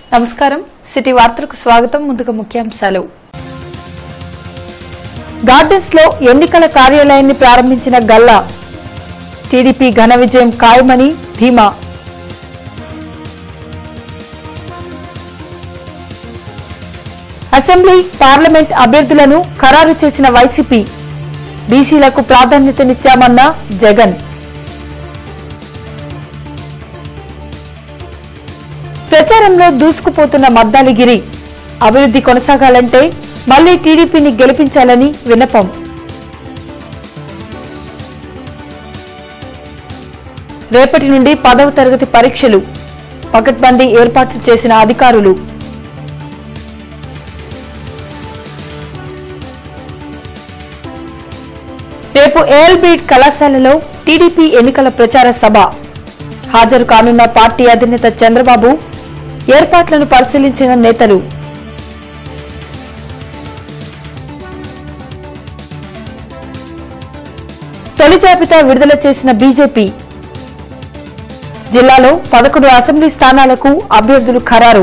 నమస్కారం సిటీ వార్తలకు స్వాగతం ముందుగా ముఖ్యాంశాలు గార్డెన్స్ లో ఎన్నికల కార్యాలయాన్ని ప్రారంభించిన గల్లా టీడీపీ ఘన విజయం ఖాయమని ధీమా అసెంబ్లీ పార్లమెంట్ అభ్యర్థులను ఖరారు చేసిన వైసీపీ బీసీలకు ప్రాధాన్యతనిచ్చామన్న జగన్ ప్రచారంలో దూసుకుపోతున్న మద్దాలిగిరి అభివృద్ధి కొనసాగాలంటే మళ్లీ టీడీపీని గెలిపించాలని విన్నపం రేపటి నుండి పదవ తరగతి పరీక్షలు పకడ్బందీ ఏర్పాట్లు చేసిన అధికారులు రేపు ఏఎల్బీడ్ కళాశాలలో టీడీపీ ఎన్నికల ప్రచార సభ హాజరు కానున్న పార్టీ అధినేత చంద్రబాబు ఏర్పాట్లను పరిశీలించిన నేతలు తొలి జాబితా విడుదల చేసిన బీజేపీ జిల్లాలో పదకొండు అసెంబ్లీ స్థానాలకు అభ్యర్థులు ఖరారు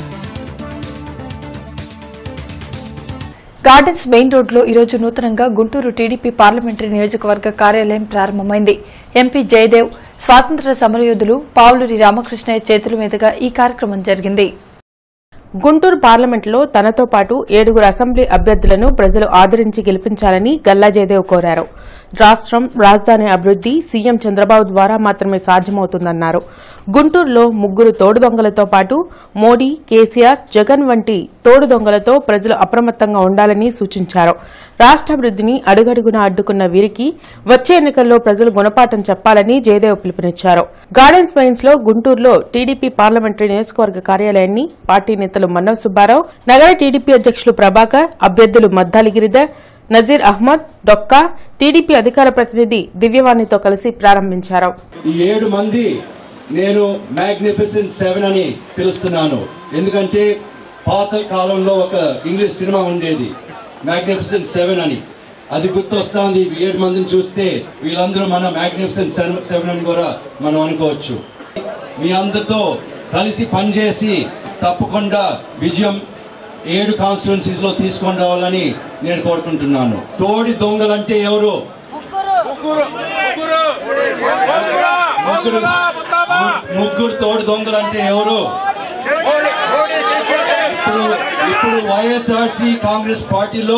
గార్డెన్స్ మెయిన్ రోడ్లో ఈరోజు నూతనంగా గుంటూరు టీడీపీ పార్లమెంటరీ నియోజకవర్గ కార్యాలయం ప్రారంభమైంది ఎంపీ జయదేవ్ స్వాతంత్ర సమరయోధులు పావులూరి రామకృష్ణయ్య చేతుల మీదుగా ఈ కార్యక్రమం జరిగింది గుంటూరు పార్లమెంటులో తనతో పాటు ఏడుగురు అసెంబ్లీ అభ్యర్థులను ప్రజలు ఆదరించి గెలిపించాలని గల్లా జయదేవ్ కోరారు రాష్ట్రం రాజధాని అభివృద్ది సీఎం చంద్రబాబు ద్వారా మాత్రమే సాధ్యమవుతుందన్నారు గుంటూరులో ముగ్గురు తోడు దొంగలతో పాటు మోడీ కేసీఆర్ జగన్ వంటి తోడు దొంగలతో ప్రజలు అప్రమత్తంగా ఉండాలని సూచించారు రాష్ట్రాభివృద్దిని అడుగడుగునా అడ్డుకున్న వీరికి వచ్చే ఎన్నికల్లో ప్రజలు గుణపాఠం చెప్పాలని జయదేవ్ పిలుపునిచ్చారు గార్డెన్స్ మైన్స్ లో గుంటూరులో టీడీపీ పార్లమెంటరీ నియోజకవర్గ కార్యాలయాన్ని పార్టీ నేతలు మన్నవ సుబ్బారావు నగర టీడీపీ అధ్యక్షులు ప్రభాకర్ అభ్యర్థులు మద్దాలి గిరిధర్ నజీర్ అహ్మద్ డొక్కా టీడీపీ అధికార ప్రతినిధి దివ్యవాణితో కలిసి ప్రారంభించారు ఈ ఏడు మంది నేను మ్యాగ్నిఫిసెంట్ సెవెన్ అని పిలుస్తున్నాను ఎందుకంటే పాత కాలంలో ఒక ఇంగ్లీష్ సినిమా ఉండేది మ్యాగ్నిఫిసెంట్ సెవెన్ అని అది గుర్తొస్తుంది ఈ ఏడు మందిని చూస్తే వీళ్ళందరూ మన మ్యాగ్నిఫిసెంట్ సెవెన్ అని కూడా మనం అనుకోవచ్చు మీ అందరితో కలిసి పనిచేసి తప్పకుండా విజయం ఏడు కాన్స్టిట్యున్సీస్ లో తీసుకొని రావాలని నేను కోరుకుంటున్నాను తోడి దొంగలంటే ఎవరు ముగ్గురు ముగ్గురు తోడు దొంగలంటే ఎవరు ఇప్పుడు ఇప్పుడు వైఎస్ఆర్సి కాంగ్రెస్ పార్టీలో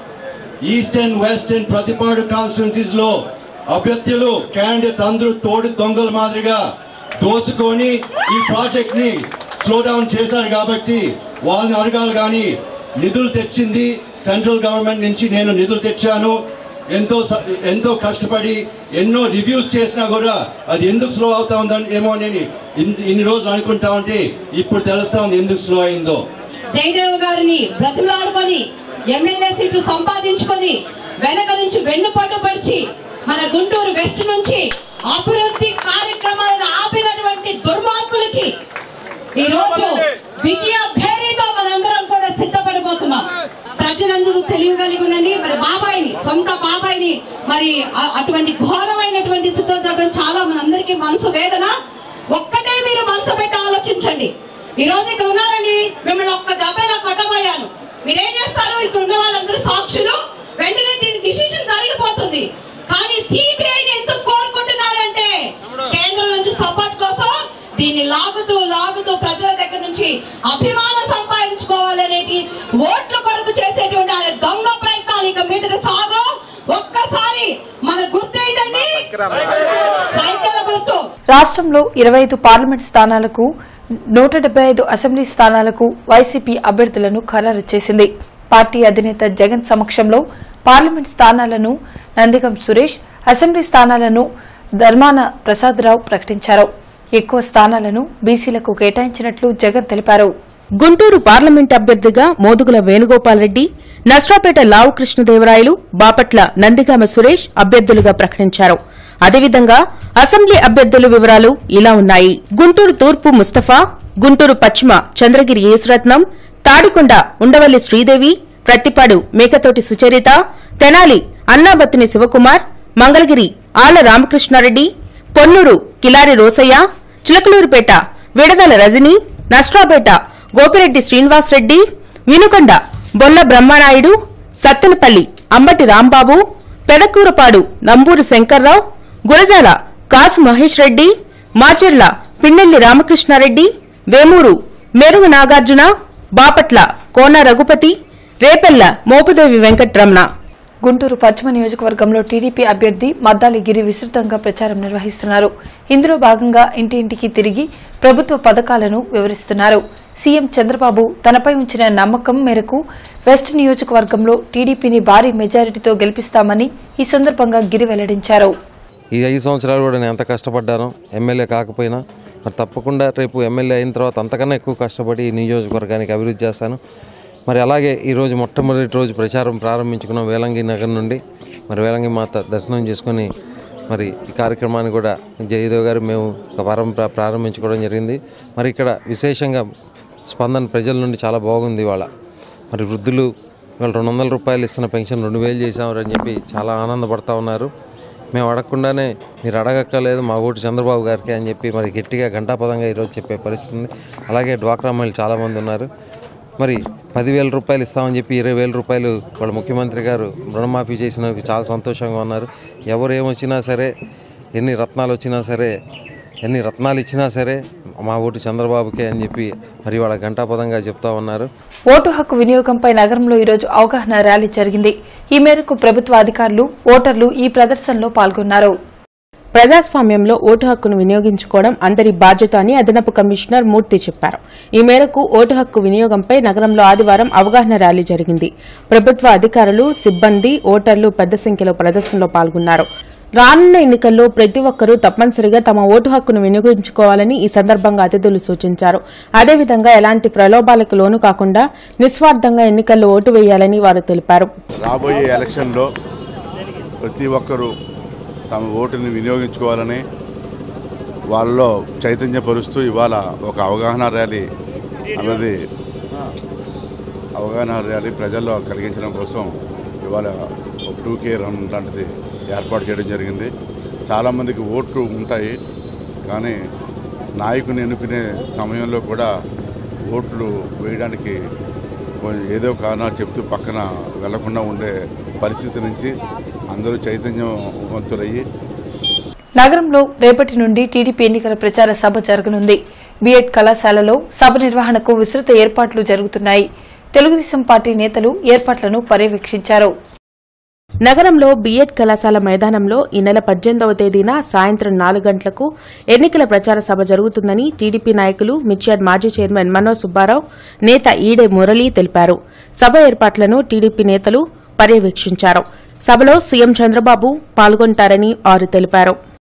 east and west and Prathipadu constituencies లో అభ్యర్థులు క్యాండిడేట్స్ అందరూ తోడు దొంగల మాదిరిగా దోసుకొని ఈ ప్రాజెక్ట్ ని స్లో డౌన్ చేశారు కాబట్టి వాళ్ళని అడగాలి కానీ నిధులు తెచ్చింది సెంట్రల్ గవర్నమెంట్ నుంచి నేను నిధులు తెచ్చాను ఎంతో స- ఎంతో కష్టపడి ఎన్నో రివ్యూస్ చేసినా కూడా అది ఎందుకు స్లో అవుతా ఉందని ఏమో నేను ఇన్ని ఇన్ని రోజులు అనుకుంటా ఉంటే ఇప్పుడు తెలుస్తా ఉంది ఎందుకు స్లో అయిందో జయదేవ్ గారిని బ్రతిమలాడుకొని ఎమ్మెల్యే సీట్లు సంపాదించుకొని వెనక నుంచి వెన్నుపట్టు పడిచి మన గుంటూరు వెస్ట్ నుంచి అభివృద్ధి కార్యక్రమాలను ఆపినటువంటి దుర్మార్గులకి ఈ రోజు విజయ భేరీతో మనందరం కూడా సిద్ధపడిపోతున్నాం ప్రజలందరూ తెలివి కలిగి ఉండండి మరి బాబాయిని సొంత బాబాయిని మరి ఆ- అటువంటి ఘోరమైనటువంటి స్థితిలో జరగడం చాలా మనందరికీ మనసు వేదన ఒక్కటే మీరు మనసు పెట్టి ఆలోచించండి ఈ రోజు ఇక్కడ ఉన్నారని మిమ్మల్ని ఒక్క దెబ్బలా కొట్టబోయాను మీరేం చేస్తారు ఇక్కడ ఉన్న వాళ్ళందరూ సాక్షులు వెంటనే దీని డిసిషన్ జరిగిపోతుంది కానీ సిబిఐని ఎందుకు కోరుకుంటున్నారంటే కేంద్రం నుంచి సపోర్ట్ కోసం దీన్ని లాగుతూ లాగుతూ ప్రజల దగ్గర నుంచి అభిమానం సంపాదించుకోవాలనేటి ఓట్ల కొరకు చేసేటువంటి ఆయన దొంగ ప్రయత్నాలు ఇక మీదట సాగు ఒక్కసారి మన గుర్తేంటండి సైకిల్ గుర్తు రాష్ట్రంలో ఇరవై ఐదు పార్లమెంట్ స్థానాలకు నూట డెబ్బై ఐదు అసెంబ్లీ స్థానాలకు వైసీపీ అభ్యర్థులను ఖరారు చేసింది పార్టీ అధినేత జగన్ సమక్షంలో పార్లమెంట్ స్థానాలను నందిగం సురేష్ అసెంబ్లీ స్థానాలను ధర్మాన ప్రసాదరావు ప్రకటించారు ఎక్కువ స్థానాలను బీసీలకు కేటాయించినట్లు జగన్ తెలిపారు గుంటూరు పార్లమెంట్ అభ్యర్థిగా మోదుగుల వేణుగోపాల్ రెడ్డి నస్రాపేట లావు కృష్ణదేవరాయలు బాపట్ల నందిగామ సురేష్ అభ్యర్థులుగా ప్రకటించారు అదేవిధంగా అసెంబ్లీ అభ్యర్థుల వివరాలు ఇలా ఉన్నాయి గుంటూరు తూర్పు ముస్తఫా గుంటూరు పశ్చిమ చంద్రగిరి యేసురత్నం తాడికొండ ఉండవల్లి శ్రీదేవి ప్రత్తిపాడు మేకతోటి సుచరిత తెనాలి అన్నాబత్తిని శివకుమార్ మంగళగిరి ఆళ్ల రామకృష్ణారెడ్డి పొన్నూరు కిలారి రోసయ్య చిలకలూరుపేట విడదల రజని నష్ట్రాపేట గోపిరెడ్డి శ్రీనివాస్ రెడ్డి వినుకొండ బొల్ల బ్రహ్మనాయుడు సత్తెనపల్లి అంబటి రాంబాబు పెదకూరపాడు నంబూరు శంకర్రావు గురజాల కాసు మహేష్ రెడ్డి మాచెర్ల పిన్నెల్లి రామకృష్ణారెడ్డి వేమూరు మెరుగు నాగార్జున బాపట్ల కోన రఘుపతి రేపెల్ల మోపుదేవి వెంకట్రమణ గుంటూరు పశ్చిమ నియోజకవర్గంలో టీడీపీ అభ్యర్థి మద్దాలి గిరి విస్తృతంగా ప్రచారం నిర్వహిస్తున్నారు ఇందులో భాగంగా ఇంటింటికి తిరిగి ప్రభుత్వ పథకాలను వివరిస్తున్నారు సీఎం చంద్రబాబు తనపై ఉంచిన నమ్మకం మేరకు వెస్ట్ నియోజకవర్గంలో టీడీపీని భారీ మెజారిటీతో గెలిపిస్తామని ఈ సందర్భంగా గిరి వెల్లడించారు ఈ ఐదు సంవత్సరాలు కూడా నేను ఎంత కష్టపడ్డానో ఎమ్మెల్యే కాకపోయినా మరి తప్పకుండా రేపు ఎమ్మెల్యే అయిన తర్వాత అంతకన్నా ఎక్కువ కష్టపడి ఈ నియోజకవర్గానికి అభివృద్ధి చేస్తాను మరి అలాగే ఈరోజు మొట్టమొదటి రోజు ప్రచారం ప్రారంభించుకున్నాం వేలంగి నగర్ నుండి మరి వేలంగి మాత దర్శనం చేసుకొని మరి ఈ కార్యక్రమాన్ని కూడా జయదేవ్ గారు మేము ఒక వారం ప్రా- ప్రారంభించుకోవడం జరిగింది మరి ఇక్కడ విశేషంగా స్పందన ప్రజల నుండి చాలా బాగుంది ఇవాళ మరి వృద్ధులు ఇవాళ రెండు వందల రూపాయలు ఇస్తున్న పెన్షన్ రెండు వేలు చేసామని అని చెప్పి చాలా ఆనందపడతా ఉన్నారు మేము అడగకుండానే మీరు అడగక్కర్లేదు మా ఓటు చంద్రబాబు గారికి అని చెప్పి మరి గట్టిగా గంటాపదంగా ఈరోజు చెప్పే పరిస్థితి ఉంది అలాగే డ్వాక్రా మహిళలు చాలామంది ఉన్నారు మరి పదివేల రూపాయలు ఇస్తామని చెప్పి ఇరవై వేల రూపాయలు వాళ్ళ ముఖ్యమంత్రి గారు రుణమాఫీ చేసినందుకు చాలా సంతోషంగా ఉన్నారు ఎవరు ఏమొచ్చినా సరే ఎన్ని రత్నాలు వచ్చినా సరే ఎన్ని రత్నాలు ఇచ్చినా సరే మా ఓటు చంద్రబాబుకే అని చెప్పి మరి వాళ్ళ గంటాపదంగా చెప్తా ఉన్నారు ఓటు హక్కు వినియోగంపై నగరంలో ఈరోజు అవగాహన ర్యాలీ జరిగింది ఈ మేరకు ప్రభుత్వ అధికారులు ఓటర్లు ఈ ప్రదర్శనలో పాల్గొన్నారు ప్రజాస్వామ్యంలో ఓటు హక్కును వినియోగించుకోవడం అందరి బాధ్యత అని అదనపు కమిషనర్ మూర్తి చెప్పారు ఈ మేరకు ఓటు హక్కు వినియోగంపై నగరంలో ఆదివారం అవగాహన ర్యాలీ జరిగింది ప్రభుత్వ అధికారులు సిబ్బంది ఓటర్లు పెద్ద సంఖ్యలో ప్రదర్శనలో పాల్గొన్నారు రానున్న ఎన్నికల్లో ప్రతి ఒక్కరూ తప్పనిసరిగా తమ ఓటు హక్కును వినియోగించుకోవాలని ఈ సందర్భంగా అతిథులు సూచించారు అదేవిధంగా ఎలాంటి ప్రలోభాలకు లోను కాకుండా నిస్వార్థంగా ఎన్నికల్లో ఓటు వేయాలని వారు తెలిపారు రాబోయే ఎలక్షన్లో ప్రతి ఒక్కరూ తమ ఓటుని వినియోగించుకోవాలని వాళ్ళలో చైతన్యపరుస్తూ ఇవాళ ఒక అవగాహన ర్యాలీ అన్నది అవగాహన ర్యాలీ ప్రజల్లో కలిగించడం కోసం ఇవాళ ఒక టూ కే రన్ లాంటిది ఏర్పాటు చేయడం జరిగింది చాలామందికి ఓట్లు ఉంటాయి కానీ నాయకుని ఎన్నుకునే సమయంలో కూడా ఓట్లు వేయడానికి కొంచెం ఏదో కారణాలు చెప్తూ పక్కన వెళ్లకుండా ఉండే పరిస్థితి నుంచి అందరూ చైతన్యవంతులయ్యి నగరంలో రేపటి నుండి టీడీపీ ఎన్నికల ప్రచార సభ జరగనుంది బీఎడ్ కళాశాలలో సభ నిర్వహణకు విస్తృత ఏర్పాట్లు జరుగుతున్నాయి తెలుగుదేశం పార్టీ నేతలు ఏర్పాట్లను పర్యవేక్షించారు నగరంలో బీఎడ్ కళాశాల మైదానంలో ఈ నెల పద్దెనిమిదవ తేదీన సాయంత్రం నాలుగు గంటలకు ఎన్నికల ప్రచార సభ జరుగుతుందని టీడీపీ నాయకులు మిర్చియాడ్ మాజీ చైర్మన్ మనోజ్ సుబ్బారావు నేత ఈడే మురళి తెలిపారు సభ ఏర్పాట్లను టీడీపీ నేతలు పర్యవేక్షించారు సభలో సీఎం చంద్రబాబు పాల్గొంటారని వారు తెలిపారు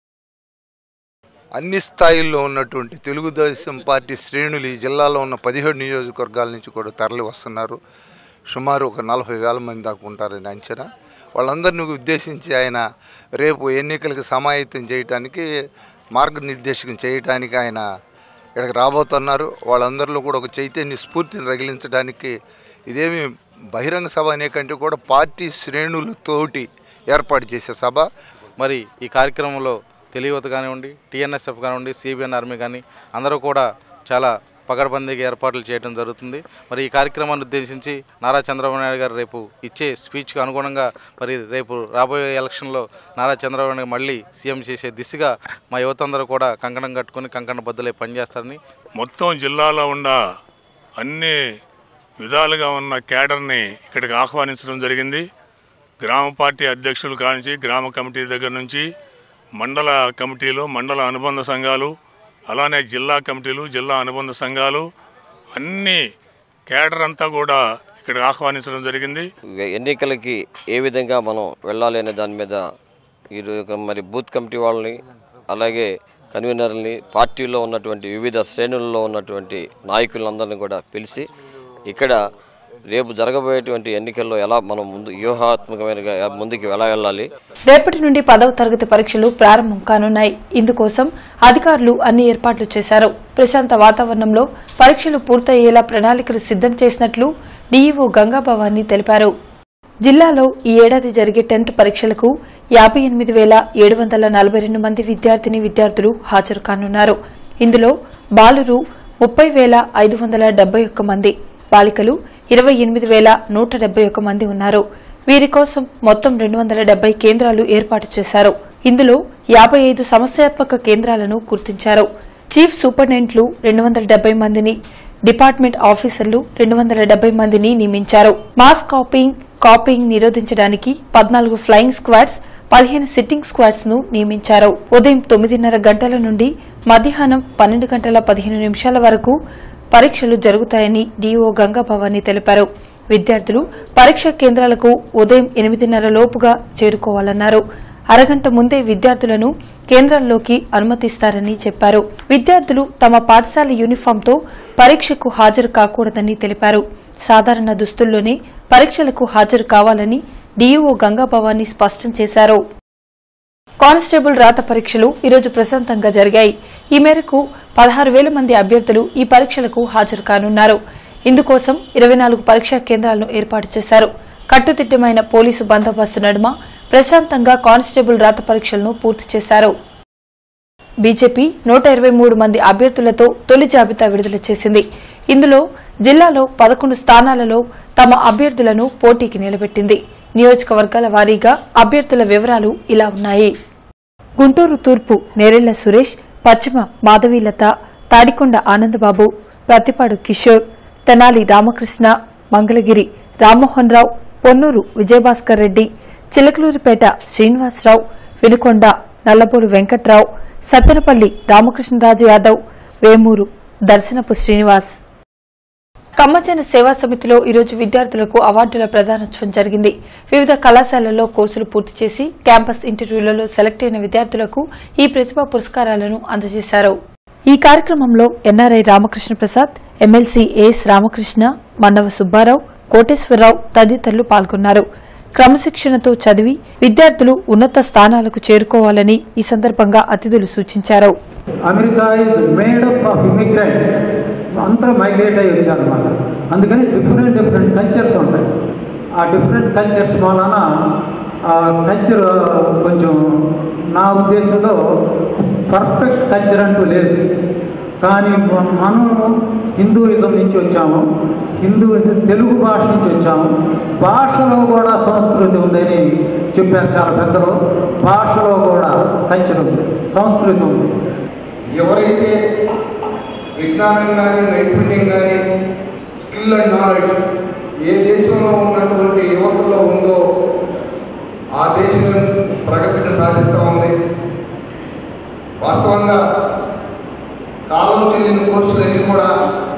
అన్ని స్థాయిల్లో ఉన్నటువంటి తెలుగుదేశం పార్టీ శ్రేణులు ఈ జిల్లాలో ఉన్న పదిహేడు నియోజకవర్గాల నుంచి కూడా తరలి వస్తున్నారు సుమారు ఒక నలభై వేల మంది దాకా ఉంటారని అంచనా వాళ్ళందరినీ ఉద్దేశించి ఆయన రేపు ఎన్నికలకు సమాయత్తం చేయడానికి మార్గనిర్దేశకం చేయడానికి ఆయన ఇక్కడికి రాబోతున్నారు వాళ్ళందరిలో కూడా ఒక చైతన్య స్ఫూర్తిని రగిలించడానికి ఇదేమి బహిరంగ సభ అనే కంటే కూడా పార్టీ శ్రేణులతోటి ఏర్పాటు చేసే సభ మరి ఈ కార్యక్రమంలో తెలియవత కానివ్వండి టీఎన్ఎస్ఎఫ్ కానివ్వండి సిబిఎన్ ఆర్మీ కానీ అందరూ కూడా చాలా పకడ్బందీగా ఏర్పాట్లు చేయడం జరుగుతుంది మరి ఈ కార్యక్రమాన్ని ఉద్దేశించి నారా చంద్రబాబు నాయుడు గారు రేపు ఇచ్చే స్పీచ్కి అనుగుణంగా మరి రేపు రాబోయే ఎలక్షన్లో నారా చంద్రబాబు నాయుడు మళ్ళీ సీఎం చేసే దిశగా మా యువత అందరూ కూడా కంకణం కట్టుకుని కంకణ బద్దలై పనిచేస్తారని మొత్తం జిల్లాలో ఉన్న అన్ని విధాలుగా ఉన్న కేడర్ని ఇక్కడికి ఆహ్వానించడం జరిగింది గ్రామ పార్టీ అధ్యక్షులు కానించి గ్రామ కమిటీ దగ్గర నుంచి మండల కమిటీలు మండల అనుబంధ సంఘాలు అలానే జిల్లా కమిటీలు జిల్లా అనుబంధ సంఘాలు అన్ని కేడర్ అంతా కూడా ఇక్కడికి ఆహ్వానించడం జరిగింది ఎన్నికలకి ఏ విధంగా మనం వెళ్ళాలి అనే దాని మీద ఈరోజు మరి బూత్ కమిటీ వాళ్ళని అలాగే కన్వీనర్ని పార్టీలో ఉన్నటువంటి వివిధ శ్రేణుల్లో ఉన్నటువంటి నాయకులందరినీ కూడా పిలిచి ఇక్కడ రేపు జరగబోయేటువంటి ఎన్నికల్లో ఎలా మనం ముందు వ్యూహాత్మకమైన ముందుకు ఎలా వెళ్ళాలి రేపటి నుండి పదవ తరగతి పరీక్షలు ప్రారంభం కానున్నాయి ఇందుకోసం అధికారులు అన్ని ఏర్పాట్లు చేశారు ప్రశాంత వాతావరణంలో పరీక్షలు పూర్తయ్యేలా ప్రణాళికలు సిద్దం చేసినట్లు డీఈఓ గంగాభవాని తెలిపారు జిల్లాలో ఈ ఏడాది జరిగే టెన్త్ పరీక్షలకు యాభై ఎనిమిది వేల ఏడు వందల నలభై రెండు మంది విద్యార్థిని విద్యార్థులు హాజరు కానున్నారు ఇందులో బాలురు ముప్పై వేల ఐదు వందల డెబ్బై ఒక్క మంది బాలికలు ఇరవై ఎనిమిది వేల నూట డెబ్బై ఒక్క మంది ఉన్నారు వీరి కోసం మొత్తం రెండు వందల డెబ్బై కేంద్రాలు ఏర్పాటు చేశారు ఇందులో యాభై ఐదు సమస్యాత్మక కేంద్రాలను గుర్తించారు చీఫ్ సూపరింటెండెంట్లు రెండు వందల డెబ్బై మందిని డిపార్ట్మెంట్ ఆఫీసర్లు రెండు వందల డెబ్బై మందిని నియమించారు మాస్ కాపీయింగ్ కాపీయింగ్ నిరోధించడానికి పద్నాలుగు ఫ్లయింగ్ స్క్వాడ్స్ పదిహేను సిట్టింగ్ స్క్వాడ్స్ ను నియమించారు ఉదయం తొమ్మిదిన్నర గంటల నుండి మధ్యాహ్నం పన్నెండు గంటల పదిహేను నిమిషాల వరకు పరీక్షలు జరుగుతాయని డీఓ గంగాభవాని తెలిపారు విద్యార్థులు పరీక్ష కేంద్రాలకు ఉదయం ఎనిమిదిన్నర లోపుగా చేరుకోవాలన్నారు అరగంట ముందే విద్యార్థులను కేంద్రాల్లోకి అనుమతిస్తారని చెప్పారు విద్యార్థులు తమ పాఠశాల యూనిఫాంతో పరీక్షకు హాజరు కాకూడదని తెలిపారు సాధారణ దుస్తుల్లోనే పరీక్షలకు హాజరు కావాలని డీఈఓ గంగాభవాని స్పష్టం చేశారు కానిస్టేబుల్ రాత పరీక్షలు ఈరోజు ప్రశాంతంగా జరిగాయి ఈ మేరకు పదహారు వేల మంది అభ్యర్థులు ఈ పరీక్షలకు హాజరు కానున్నారు ఇందుకోసం ఇరవై నాలుగు పరీక్షా కేంద్రాలను ఏర్పాటు చేశారు కట్టుదిట్టమైన పోలీసు బందోబస్తు నడుమ ప్రశాంతంగా కానిస్టేబుల్ రాత పరీక్షలను పూర్తి చేశారు బీజేపీ నూట ఇరవై మూడు మంది అభ్యర్థులతో తొలి జాబితా విడుదల చేసింది ఇందులో జిల్లాలో పదకొండు స్థానాలలో తమ అభ్యర్థులను పోటీకి నిలబెట్టింది నియోజకవర్గాల వారీగా అభ్యర్థుల వివరాలు ఇలా ఉన్నాయి గుంటూరు తూర్పు నేరెళ్ల సురేష్ పశ్చిమ మాధవీలత తాడికొండ ఆనందబాబు ప్రతిపాడు కిషోర్ తెనాలి రామకృష్ణ మంగళగిరి రామ్మోహన్ రావు పొన్నూరు విజయభాస్కర్ రెడ్డి చిలకలూరిపేట శ్రీనివాసరావు వినుకొండ నల్లబోలు వెంకట్రావు సత్తెనపల్లి రామకృష్ణరాజు యాదవ్ వేమూరు దర్శనపు శ్రీనివాస్ కమ్మజన సేవా సమితిలో ఈరోజు విద్యార్థులకు అవార్డుల ప్రదానోత్సవం జరిగింది వివిధ కళాశాలల్లో కోర్సులు పూర్తి చేసి క్యాంపస్ ఇంటర్వ్యూలలో సెలెక్ట్ అయిన విద్యార్థులకు ఈ ప్రతిభా పురస్కారాలను అందజేశారు ఈ కార్యక్రమంలో NRI Ramakrishna Prasad MLC S Ramakrishna Mannava Subbarao Koteswararao తదితరులు పాల్గొన్నారు క్రమశిక్షణతో చదివి విద్యార్థులు ఉన్నత స్థానాలకు చేరుకోవాలని ఈ సందర్భంగా అతిథులు సూచించారు America is made up of immigrants అందరూ మైగ్రేట్ అయ్యి వచ్చారన్నమాట అందుకని డిఫరెంట్ డిఫరెంట్ కల్చర్స్ ఉంటాయి ఆ డిఫరెంట్ కల్చర్స్ వలన ఆ కల్చర్ కొంచెం నా ఉద్దేశంలో పర్ఫెక్ట్ కల్చర్ అంటూ లేదు కానీ మ- మనం హిందూయిజం నుంచి వచ్చాము హిందూ తెలుగు భాష నుంచి వచ్చాము భాషలో కూడా సంస్కృతి ఉందని చెప్పారు చాలా పెద్దలు భాషలో కూడా కల్చర్ ఉంది సంస్కృతి ఉంది ఎవరైతే విజ్ఞానం కానీ నైపుణ్యం కానీ స్కిల్ అండ్ నాలెడ్జ్ ఏ దేశంలో ఉన్నటువంటి యువతలో ఉందో ఆ దేశం ప్రగతిని సాధిస్తూ ఉంది వాస్తవంగా కాలం చెల్లిన కోర్సులన్నీ కూడా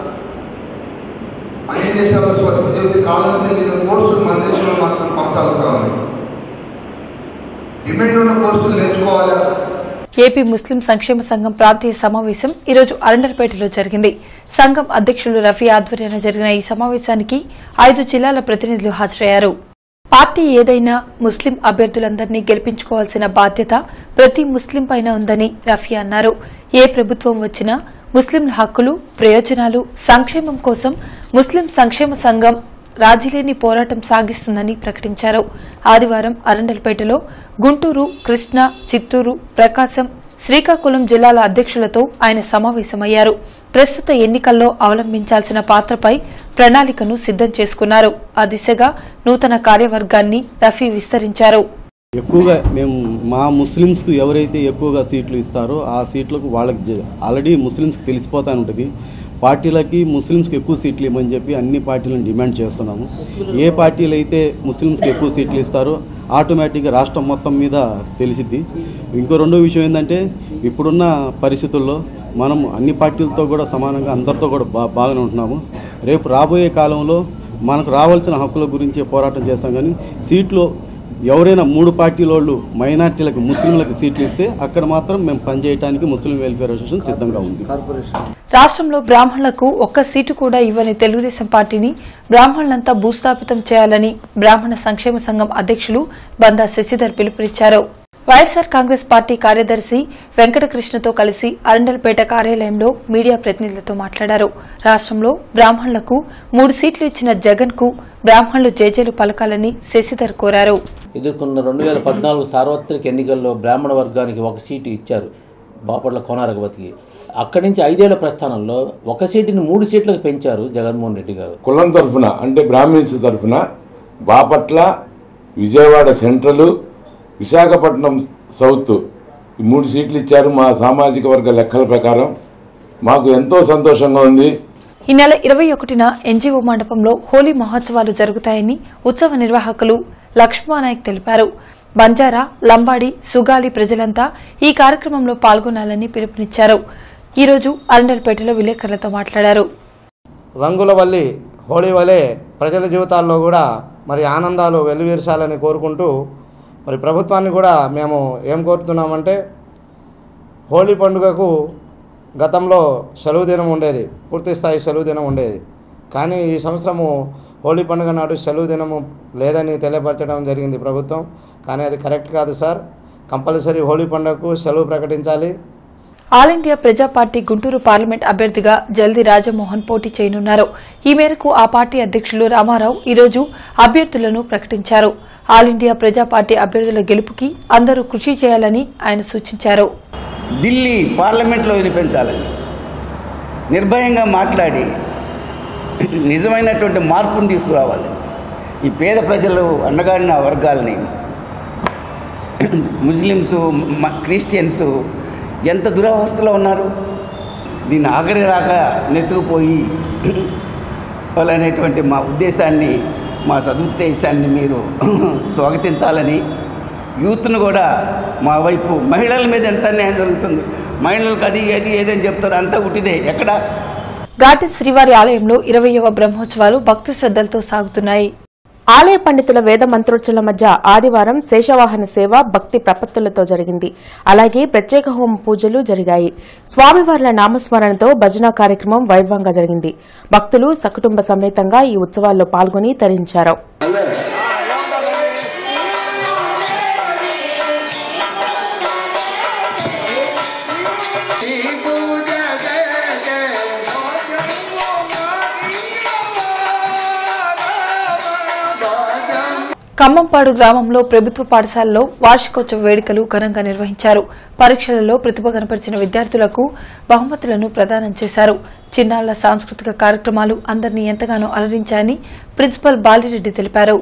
అన్ని దేశాల్లో స్వస్థ కాలం చెల్లిన కోర్సులు మన దేశంలో మాత్రం కొనసాగుతూ ఉన్నాయి డిమాండ్ ఉన్న కోర్సులు నేర్చుకోవాలా ఏపీ ముస్లిం సంక్షేమ సంఘం ప్రాంతీయ సమావేశం ఈరోజు అరండల్పేటలో జరిగింది సంఘం అధ్యక్షులు రఫీ ఆధ్వర్యాన జరిగిన ఈ సమావేశానికి ఐదు జిల్లాల ప్రతినిధులు హాజరయ్యారు పార్టీ ఏదైనా ముస్లిం అభ్యర్థులందరినీ గెలిపించుకోవాల్సిన బాధ్యత ప్రతి ముస్లిం పైన ఉందని రఫీ అన్నారు ఏ ప్రభుత్వం వచ్చినా ముస్లింల హక్కులు ప్రయోజనాలు సంక్షేమం కోసం ముస్లిం సంక్షేమ సంఘం రాజీలేని పోరాటం సాగిస్తుందని ప్రకటించారు ఆదివారం అరండల్పేటలో గుంటూరు కృష్ణా చిత్తూరు ప్రకాశం శ్రీకాకుళం జిల్లాల అధ్యక్షులతో ఆయన సమావేశమయ్యారు ప్రస్తుత ఎన్నికల్లో అవలంబించాల్సిన పాత్రపై ప్రణాళికను సిద్దం చేసుకున్నారు ఆ దిశగా నూతన కార్యవర్గాన్ని రఫీ విస్తరించారు ఎక్కువగా మేము మా ముస్లిమ్స్కు ఎవరైతే ఎక్కువగా సీట్లు ఇస్తారో ఆ సీట్లకు వాళ్ళకి జ- ఆల్రెడీ ముస్లిమ్స్కి తెలిసిపోతా ఉంటుంది పార్టీలకి ముస్లిమ్స్కి ఎక్కువ సీట్లు ఇవ్వమని చెప్పి అన్ని పార్టీలను డిమాండ్ చేస్తున్నాము ఏ పార్టీలు అయితే ముస్లిమ్స్కి ఎక్కువ సీట్లు ఇస్తారో ఆటోమేటిక్గా రాష్ట్రం మొత్తం మీద తెలిసిద్ది ఇంకో రెండో విషయం ఏంటంటే ఇప్పుడున్న పరిస్థితుల్లో మనం అన్ని పార్టీలతో కూడా సమానంగా అందరితో కూడా బా బాగానే ఉంటున్నాము రేపు రాబోయే కాలంలో మనకు రావాల్సిన హక్కుల గురించి పోరాటం చేస్తాం కానీ సీట్లు ఎవరైనా మూడు పార్టీల వాళ్ళు మైనార్టీలకు ముస్లింలకు సీట్లు ఇస్తే అక్కడ మాత్రం మేము పనిచేయడానికి ముస్లిం వెల్ఫేర్ అసోసియేషన్ సిద్ధంగా ఉంది రాష్ట్రంలో బ్రాహ్మణులకు ఒక్క సీటు కూడా ఇవ్వని తెలుగుదేశం పార్టీని బ్రాహ్మణులంతా భూస్థాపితం చేయాలని బ్రాహ్మణ సంక్షేమ సంఘం అధ్యక్షులు బందా శశిధర్ పిలుపునిచ్చారు వైఎస్సార్ కాంగ్రెస్ పార్టీ కార్యదర్శి వెంకటకృష్ణతో కలిసి అరండల్పేట కార్యాలయంలో మీడియా ప్రతినిధులతో మాట్లాడారు రాష్ట్రంలో బ్రాహ్మణులకు మూడు సీట్లు ఇచ్చిన జగన్ కు బ్రాహ్మణులు జేజేలు పలకాలని శశిధర్ కోరారు ఎదుర్కొన్న రెండు వేల పద్నాలుగు సార్వత్రిక ఎన్నికల్లో బ్రాహ్మణ వర్గానికి ఒక సీటు ఇచ్చారు బాపట్ల కోనారగవతికి అక్కడి నుంచి ఐదేళ్ల ప్రస్థానంలో ఒక సీటుని మూడు సీట్లకు పెంచారు జగన్మోహన్ రెడ్డి గారు కులం తరఫున అంటే బ్రాహ్మిన్స్ తరఫున బాపట్ల విజయవాడ సెంట్రల్ విశాఖపట్నం సౌత్ ఈ మూడు సీట్లు ఇచ్చారు మా సామాజిక వర్గ లెక్కల ప్రకారం మాకు ఎంతో సంతోషంగా ఉంది ఈ నెల ఇరవై ఒకటిన ఎన్జీఓ మండపంలో హోలీ మహోత్సవాలు జరుగుతాయని ఉత్సవ నిర్వాహకులు లక్ష్మణనాయక్ తెలిపారు బంజారా లంబాడి సుగాలి ప్రజలంతా ఈ కార్యక్రమంలో పాల్గొనాలని పిలుపునిచ్చారు ఈ రోజు అరండల్పేటలో విలేకరులతో మాట్లాడారు రంగుల వల్లి హోళీ వలె ప్రజల జీవితాల్లో కూడా మరి ఆనందాలు వెల్లువిరసాలని కోరుకుంటూ మరి ప్రభుత్వాన్ని కూడా మేము ఏం కోరుతున్నామంటే హోళీ పండుగకు గతంలో సెలవు దినం ఉండేది పూర్తి స్థాయి సెలవు దినం ఉండేది కానీ ఈ సంవత్సరము హోళీ పండుగ నాడు సెలవు దినము లేదని తెలియపరచడం జరిగింది ప్రభుత్వం కానీ అది కరెక్ట్ కాదు సార్ కంపల్సరీ హోళీ పండుగకు సెలవు ప్రకటించాలి ఆల్ ఇండియా ప్రజా పార్టీ గుంటూరు పార్లమెంట్ అభ్యర్థిగా జల్ది రాజమోహన్ పోటీ చేయనున్నారు ఈ మేరకు ఆ పార్టీ అధ్యక్షులు రామారావు ఈరోజు అభ్యర్థులను ప్రకటించారు ఆల్ ఇండియా ప్రజా పార్టీ అభ్యర్థుల గెలుపుకి అందరూ కృషి చేయాలని ఆయన సూచించారు ఢిల్లీ పార్లమెంట్లో వినిపించాలని నిర్భయంగా మాట్లాడి నిజమైనటువంటి మార్పును తీసుకురావాలి ఈ పేద ప్రజలు అన్నగారిన వర్గాల్ని ముస్లిమ్స్ మ- క్రిస్టియన్స్ ఎంత దురవస్థలో ఉన్నారు దీన్ని ఆఖరి రాక నెట్టుకుపోయి వాళ్ళనేటువంటి మా ఉద్దేశాన్ని మా సదుద్దేశాన్ని మీరు స్వాగతించాలని యూత్ను కూడా మా వైపు మహిళల మీద ఎంత అన్యాయం జరుగుతుంది మహిళలకు అది ఏది ఏదని చెప్తారు అంతా ఉట్టిదే ఎక్కడ ఘాటి శ్రీవారి ఆలయంలో ఇరవయవ బ్రహ్మోత్సవాలు భక్తి శ్రద్దలతో సాగుతున్నాయి ఆలయ పండితుల వేద మంత్రోచ్చల మధ్య ఆదివారం శేషవాహన సేవ భక్తి ప్రపత్తులతో జరిగింది అలాగే ప్రత్యేక హోమ పూజలు జరిగాయి స్వామివార్ల నామస్మరణతో భజన కార్యక్రమం వైభవంగా జరిగింది భక్తులు సకుటుంబ సమేతంగా ఈ ఉత్సవాల్లో పాల్గొని తరించారు ఖమ్మంపాడు గ్రామంలో ప్రభుత్వ పాఠశాలలో వార్షికోత్సవ వేడుకలు ఘనంగా నిర్వహించారు పరీక్షలలో ప్రతిభ కనపరిచిన విద్యార్థులకు బహుమతులను ప్రదానం చేశారు చిన్నారుల సాంస్కృతిక కార్యక్రమాలు అందరినీ ఎంతగానో అలరించాయని ప్రిన్సిపల్ బాలిరెడ్డి తెలిపారు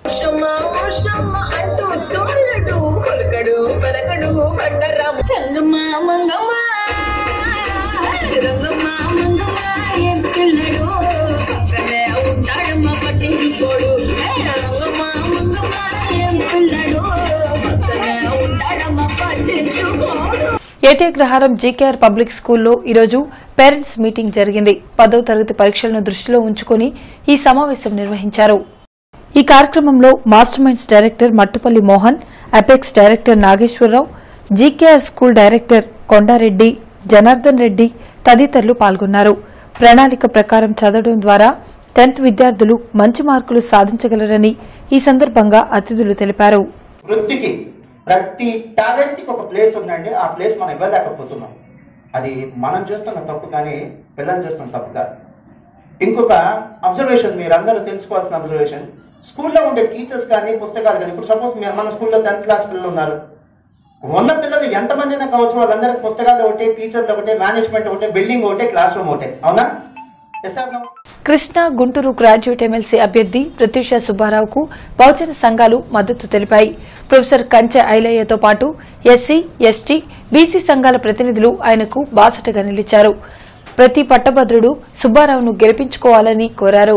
ఏటేగ్రహారం జీకేఆర్ పబ్లిక్ స్కూల్లో ఈరోజు పేరెంట్స్ మీటింగ్ జరిగింది పదో తరగతి పరీక్షలను దృష్టిలో ఉంచుకుని ఈ సమావేశం నిర్వహించారు ఈ కార్యక్రమంలో Master Minds director Mattupalli Mohan Apex director Nageswararao GKR school director Kondareddy Janardhan Reddy తదితరులు పాల్గొన్నారు ప్రణాళిక ప్రకారం చదవడం ద్వారా టెన్త్ విద్యార్థులు మంచి మార్కులు సాధించగలరని ఈ సందర్భంగా అతిథులు తెలిపారు వృత్తికి ప్రతి టాలెంట్ కి ఒక ప్లేస్ ఉందండి ఆ ప్లేస్ మనం ఇవ్వలేకపోతున్నాం అది మనం చేస్తున్న తప్పు కానీ పిల్లలు చేస్తున్న తప్పు కాదు ఇంకొక అబ్జర్వేషన్ మీరు అందరూ తెలుసుకోవాల్సిన అబ్జర్వేషన్ స్కూల్లో ఉండే టీచర్స్ కానీ పుస్తకాలు కానీ ఇప్పుడు సపోజ్ మన స్కూల్లో టెన్త్ క్లాస్ పిల్లలు ఉన్నారు ఉన్న పిల్లలు ఎంతమంది అయినా కావచ్చు వాళ్ళందరికీ పుస్తకాలు ఒకటి టీచర్లు ఒకటే మేనేజ్మెంట్ ఒకటే బిల్డింగ్ ఒకటే క్లాస్ రూమ్ ఒకటే అవునా yes or no Krishna Guntur graduate MLC అభ్యర్థి ప్రత్యూష సుబ్బారావుకు బహుజన సంఘాలు మద్దతు తెలిపాయి ప్రొఫెసర్ కంచె ఐలయ్యతో పాటు ఎస్సీ ఎస్టీ బీసీ సంఘాల ప్రతినిధులు ఆయనకు బాసటగా నిలిచారు ప్రతి పట్టభద్రుడు సుబ్బారావును గెలిపించుకోవాలని కోరారు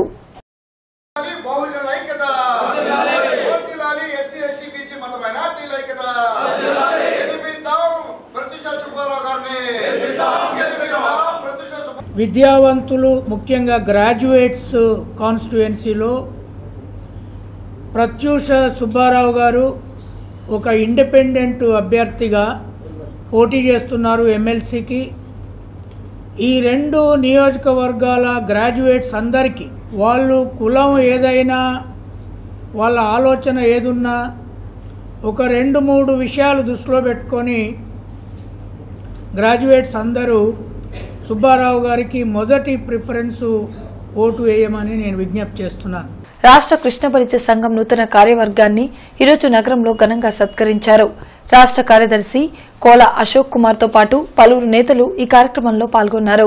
విద్యావంతులు ముఖ్యంగా గ్రాడ్యుయేట్స్ కాన్స్టిట్యుయెన్సీలో ప్రత్యూష సుబ్బారావు గారు ఒక ఇండిపెండెంట్ అభ్యర్థిగా పోటీ చేస్తున్నారు ఎమ్మెల్సీకి ఈ రెండు నియోజకవర్గాల గ్రాడ్యుయేట్స్ అందరికీ వాళ్ళు కులం ఏదైనా వాళ్ళ ఆలోచన ఏదున్నా ఒక రెండు మూడు విషయాలు దృష్టిలో పెట్టుకొని గ్రాడ్యుయేట్స్ అందరూ సుబ్బారావు గారికి మొదటి ప్రిఫరెన్స్ ఓటు వేయమని నేను విజ్ఞప్తి చేస్తున్నాను రాష్ట్ర కృష్ణ పరిచయ సంఘం నూతన కార్యవర్గాన్ని ఈరోజు నగరంలో ఘనంగా సత్కరించారు రాష్ట కార్యదర్శి కోల అశోక్ కుమార్ తో పాటు పలువురు నేతలు ఈ కార్యక్రమంలో పాల్గొన్నారు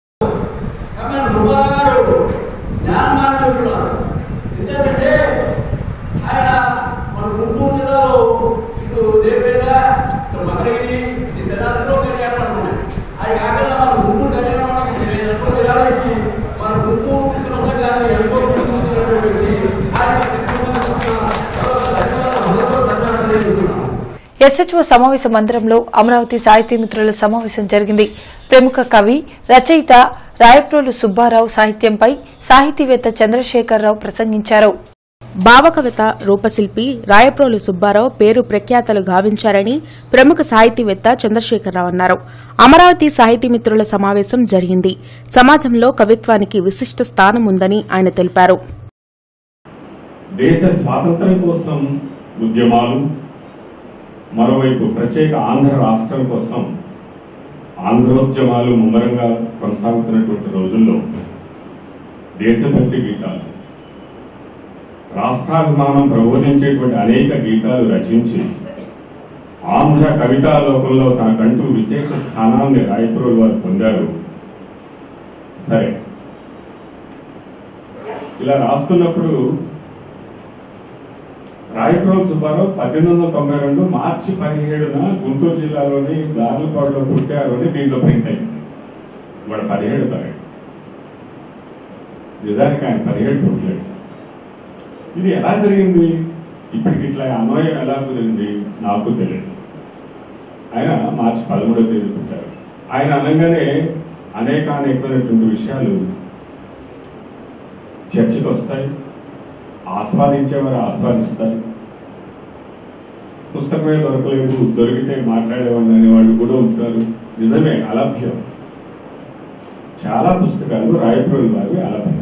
ఎందుకంటే ఆయన మన గుంటూరు జిల్లాలో ఇటు రేపేళ్ళ ఇటు మకరగిరి ఈ జిల్లాలో కళ్యాణం ఉన్నాయి అది కాకుండా మన గుంటూరు కళ్యాణానికి ఎంతో జిల్లాలకి మన గుంటూరు పిల్లల గారిని ఎంతో చూసినటువంటి వ్యక్తి ఆయన ఎస్హెచ్ఓ సమావేశ మందిరంలో అమరావతి సాహితీ మిత్రుల సమావేశం జరిగింది ప్రముఖ కవి రచయిత రాయప్రోలు సుబ్బారావు సాహిత్యంపై సాహితీవేత్త చంద్రశేఖరరావు ప్రసంగించారు భావకవిత రూపశిల్పి రాయప్రోలు సుబ్బారావు పేరు ప్రఖ్యాతలు గావించారని ప్రముఖ సాహితీవేత్త చంద్రశేఖరరావు అన్నారు అమరావతి సాహితీ మిత్రుల సమావేశం జరిగింది సమాజంలో కవిత్వానికి విశిష్ట స్థానం ఉందని ఆయన తెలిపారు దేశ స్వాతంత్ర్యం కోసం ఉద్యమాలు మరోవైపు ప్రత్యేక ఆంధ్ర రాష్ట్రం కోసం ఆంధ్రోద్యమాలు ముమ్మరంగా కొనసాగుతున్నటువంటి రోజుల్లో దేశభక్తి గీతాలు రాష్ట్రాభిమానం ప్రబోధించేటువంటి అనేక గీతాలు రచించి ఆంధ్ర కవితా లోకంలో తనకంటూ విశేష స్థానాన్ని రాయపురోలు వారు పొందారు సరే ఇలా రాస్తున్నప్పుడు రాయపురం సుబ్బారావు పద్దెనిమిది వందల తొంభై రెండు మార్చి పదిహేడున గుంటూరు జిల్లాలోని గార్లపాడులో పుట్టారు అని దీంట్లో ప్రింట్ అయింది ఇవాడు పదిహేడు తారీఖు నిజానికి ఆయన పదిహేడు పుట్టలేదు ఇది ఎలా జరిగింది ఇప్పటికి ఇట్లా అన్వయం ఎలా కుదిరింది నాకు తెలియదు ఆయన మార్చి పదమూడవ తేదీ పుట్టారు ఆయన అనగానే అనేక అనేకమైనటువంటి విషయాలు చర్చకు వస్తాయి ఆస్వాదించేవారు ఆస్వాదిస్తారు పుస్తకమే దొరకలేదు దొరికితే మాట్లాడేవాడిని అనేవాళ్ళు కూడా ఉంటారు నిజమే అలభ్యం చాలా పుస్తకాలు రాయపురం వారి అలభ్యం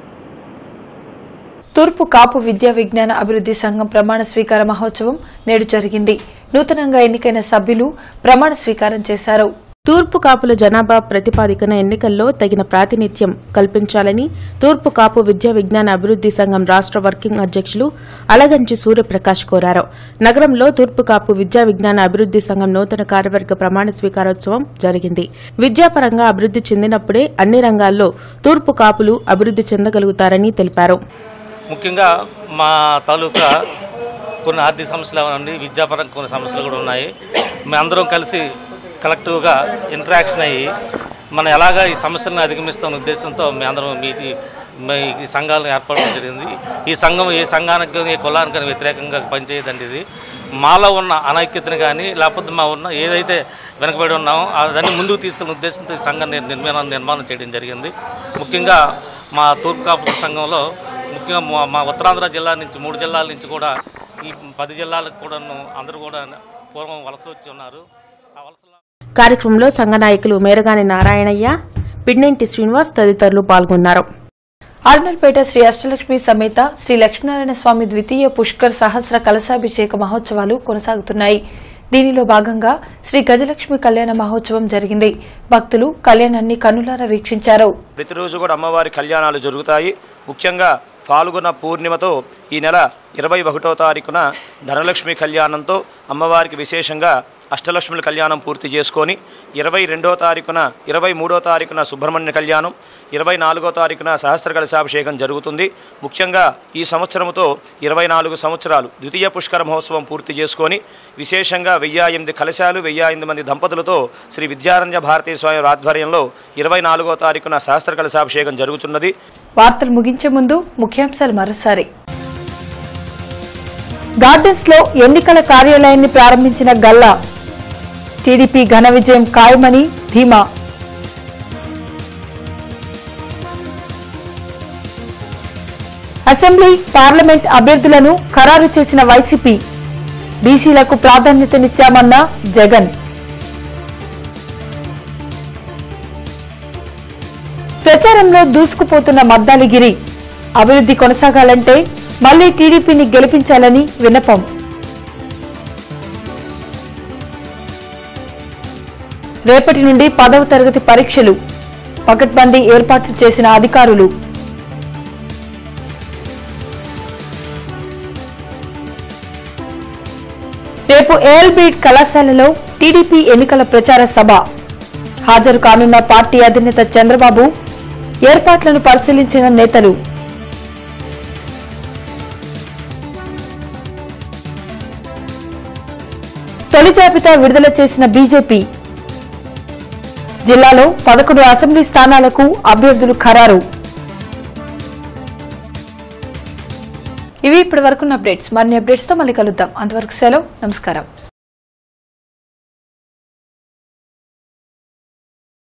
తూర్పు కాపు విద్యా విజ్ఞాన అభివృద్ది సంఘం ప్రమాణ స్వీకార మహోత్సవం నేడు జరిగింది నూతనంగా ఎన్నికైన సభ్యులు ప్రమాణ స్వీకారం చేశారు తూర్పు కాపుల జనాభా ప్రతిపాదికన ఎన్నికల్లో తగిన ప్రాతినిధ్యం కల్పించాలని తూర్పు కాపు విద్యా విజ్ఞాన అభివృద్ది సంఘం రాష్ట వర్కింగ్ అధ్యక్షులు అలగంచి సూర్యప్రకాష్ కోరారు నగరంలో తూర్పు కాపు విద్యా విజ్ఞాన అభివృద్ది సంఘం నూతన కార్యవర్గ ప్రమాణ స్వీకారోత్సవం జరిగింది విద్యాపరంగా అభివృద్ది చెందినప్పుడే అన్ని రంగాల్లో తూర్పు కాపులు అభివృద్ది చెందగలుగుతారని తెలిపారు ముఖ్యంగా మా తాలూకా కొన్ని ఆర్థిక సమస్యలు ఉండి విద్యాపరంగా కొన్ని సమస్యలు కూడా ఉన్నాయి మేమందరం కలిసి కలెక్టివ్గా ఇంటరాక్షన్ అయ్యి మనం ఎలాగా ఈ సమస్యలను అధిగమిస్తున్న ఉద్దేశంతో మేమందరం మీ మీ ఈ సంఘాలను ఏర్పడడం జరిగింది ఈ సంఘం ఏ సంఘానికి కానీ, ఏ కులానికి కానీ వ్యతిరేకంగా పనిచేయదండి ఇది మాలో ఉన్న అనైక్యతని కానీ లేకపోతే మా ఉన్న ఏదైతే వెనకబడి ఉన్నామో అదన్నీ ముందుకు తీసుకెళ్ళిన ఉద్దేశంతో ఈ సంఘాన్ని నిర్మాణం నిర్మాణం చేయడం జరిగింది ముఖ్యంగా మా తూర్పు కాపు సంఘంలో ముఖ్యంగా మా- మా ఉత్తరాంధ్ర జిల్లా నుంచి మూడు జిల్లాల నుంచి కూడా ఈ పది జిల్లాలకు కూడాను అందరూ కూడా పూర్వం వలసలు వచ్చి ఉన్నారు ఆ వలస కార్యక్రమంలో సంఘ నాయకులు మేరగాని నారాయణయ్య పిన్నేంటి శ్రీనివాస్ తదితరులు పాల్గొన్నారు ఆర్నల్పేట శ్రీ అష్టలక్ష్మి సమేత శ్రీ లక్ష్మీనారాయణ స్వామి ద్వితీయ పుష్కర్ సహస్ర కలశాభిషేక మహోత్సవాలు కొనసాగుతున్నాయి దీనిలో భాగంగా శ్రీ గజలక్ష్మి కళ్యాణ మహోత్సవం జరిగింది భక్తులు కళ్యాణాన్ని కన్నులారా వీక్షించారు ప్రతిరోజు కూడా అమ్మవారి కళ్యాణాలు జరుగుతాయి ముఖ్యంగా ఫాల్గుణ పూర్ణిమతో ఈ నెల ఇరవై ఒకటో తారీఖున ధనలక్ష్మి కళ్యాణంతో అమ్మవారికి విశేషంగా అష్టలక్ష్ముల కళ్యాణం పూర్తి చేసుకొని ఇరవై రెండో తారీఖున ఇరవై మూడో తారీఖున సుబ్రహ్మణ్య కళ్యాణం ఇరవై నాలుగో తారీఖున సహస్ర కలశాభిషేకం జరుగుతుంది ముఖ్యంగా ఈ సంవత్సరంతో ఇరవై నాలుగు సంవత్సరాలు ద్వితీయ పుష్కర మహోత్సవం పూర్తి చేసుకొని విశేషంగా వెయ్యి ఎనిమిది కలశాలు వెయ్యి ఎనిమిది మంది దంపతులతో శ్రీ విద్యారణ్య భారతీయ స్వామి ఆధ్వర్యంలో ఇరవై నాలుగో తారీఖున సహస్ర కలశాభిషేకం జరుగుతున్నది వార్తలు ముగించే ముందు ముఖ్యాంశాలు మరోసారి గార్డెన్స్ లో ఎన్నికల కార్యాలయాన్ని ప్రారంభించిన గల్లా టీడీపీ ఘన విజయం ఖాయమని ధీమా అసెంబ్లీ పార్లమెంట్ అభ్యర్థులను ఖరారు చేసిన వైసీపీ బీసీలకు ప్రాధాన్యతనిచ్చామన్న జగన్ ప్రచారంలో దూసుకుపోతున్న మద్దాలిగిరి అభివృద్ధి కొనసాగాలంటే మళ్లీ టీడీపీని గెలిపించాలని విన్నపం రేపటి నుండి పదవ తరగతి పరీక్షలు పకడ్బందీ ఏర్పాట్లు చేసిన అధికారులు రేపు రేపు ఏఎల్బీడ్ కళాశాలలో టీడీపీ ఎన్నికల ప్రచార సభ హాజరు కానున్న పార్టీ అధినేత చంద్రబాబు ఏర్పాట్లను పరిశీలించిన నేతలు తొలి జాబితా విడుదల చేసిన బీజేపీ జిల్లాలో పదకొండు అసెంబ్లీ స్థానాలకు అభ్యర్థులు ఖరారు ఇవి ఇప్పటి వరకున్న అప్డేట్స్ మరిన్ని అప్డేట్స్ తో మళ్ళీ కలుద్దాం అంతవరకు సెలవు నమస్కారం